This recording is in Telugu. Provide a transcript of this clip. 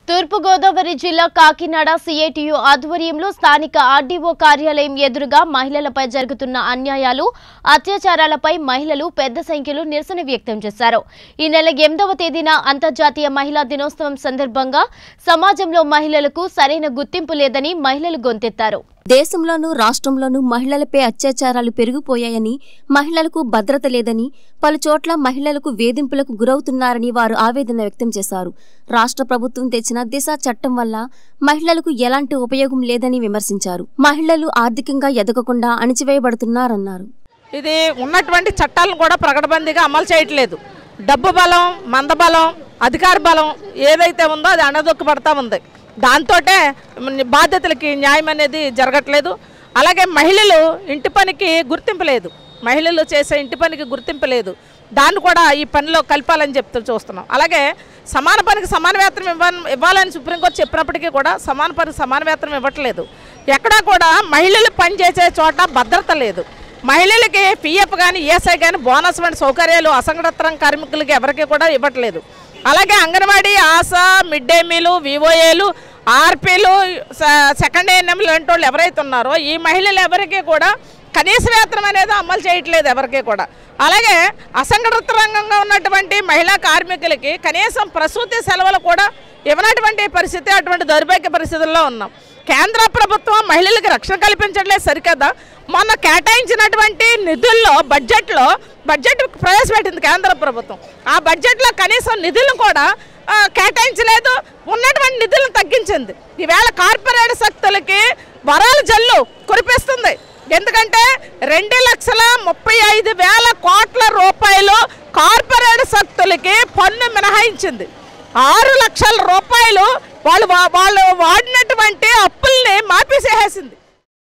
తూర్పుగోదావరి జిల్లా కాకినాడ సిఐటియు ఆధ్వర్యంలో స్థానిక ఆర్డీఓ కార్యాలయం ఎదురుగా మహిళలపై జరుగుతున్న అన్యాయాలు అత్యాచారాలపై మహిళలు పెద్ద సంఖ్యలో నిరసన వ్యక్తం చేశారు ఈ నెల ఎనిమిదవ తేదీన అంతర్జాతీయ మహిళా దినోత్సవం సందర్భంగా సమాజంలో మహిళలకు సరైన గుర్తింపు లేదని మహిళలు గొంతెత్తారు దేశంలోనూ రాష్ట్రంలోనూ మహిళలపై అత్యాచారాలు పెరిగిపోయాయని మహిళలకు భద్రత లేదని పలుచోట్ల మహిళలకు వేధింపులకు గురవుతున్నారని వారు ఆవేదన వ్యక్తం చేశారు రాష్ట్ర ప్రభుత్వం తెచ్చిన దిశ చట్టం వల్ల మహిళలకు ఎలాంటి ఉపయోగం లేదని విమర్శించారు మహిళలు ఆర్థికంగా ఎదగకుండా అణిచివేయబడుతున్నారన్నారు ఇది ఉన్నటువంటి చట్టాలను కూడా ప్రకటబందీగా అమలు చేయట్లేదు డబ్బు బలం మందబలం అధికార బలం ఏదైతే ఉందో అది అణదొక్కబడతా ఉంది దాంతోటే బాధ్యతలకి న్యాయం అనేది జరగట్లేదు అలాగే మహిళలు ఇంటి పనికి గుర్తింపు లేదు మహిళలు చేసే ఇంటి పనికి గుర్తింపు లేదు దాన్ని కూడా ఈ పనిలో కలపాలని చెప్తూ చూస్తున్నాం అలాగే సమాన పనికి సమాన వేతనం ఇవ్వ ఇవ్వాలని సుప్రీంకోర్టు చెప్పినప్పటికీ కూడా సమాన పనికి సమాన వేతనం ఇవ్వట్లేదు ఎక్కడా కూడా మహిళలు పనిచేసే చోట భద్రత లేదు మహిళలకి పిఎఫ్ కానీ ఈఎస్ఐ కానీ బోనస్ వంటి సౌకర్యాలు అసంఘటిత రంగ కార్మికులకి ఎవరికి కూడా ఇవ్వట్లేదు అలాగే అంగన్వాడీ ఆశా మిడ్ డే మీలు వివోఏలు ఆర్పీలు సెకండ్ ఏఎన్ఎం లాంటి వాళ్ళు ఎవరైతే ఉన్నారో ఈ మహిళలు ఎవరికి కూడా కనీస వేతనం అనేది అమలు చేయట్లేదు ఎవరికి కూడా అలాగే అసంఘటిత రంగంగా ఉన్నటువంటి మహిళా కార్మికులకి కనీసం ప్రసూతి సెలవులు కూడా ఇవ్వనటువంటి పరిస్థితి అటువంటి దౌర్భాగ్య పరిస్థితుల్లో ఉన్నాం కేంద్ర ప్రభుత్వం మహిళలకు రక్షణ కల్పించట్లేదు సరికదా మొన్న కేటాయించినటువంటి నిధుల్లో బడ్జెట్లో బడ్జెట్ ప్రవేశపెట్టింది కేంద్ర ప్రభుత్వం ఆ బడ్జెట్లో కనీసం నిధులను కూడా ఆ, కేటాయించలేదు ఉన్నటువంటి నిధులను తగ్గించింది ఈవేళ కార్పొరేట్ శక్తులకి వరాల జల్లు కురిపిస్తుంది ఎందుకంటే రెండు లక్షల ముప్పై ఐదు వేల కోట్ల రూపాయలు కార్పొరేట్ శక్తులకి పన్ను మినహాయించింది ఆరు లక్షల రూపాయలు వాళ్ళు వా- వాళ్ళు వాడినటువంటి అప్పుల్ని మాపేసేసేసింది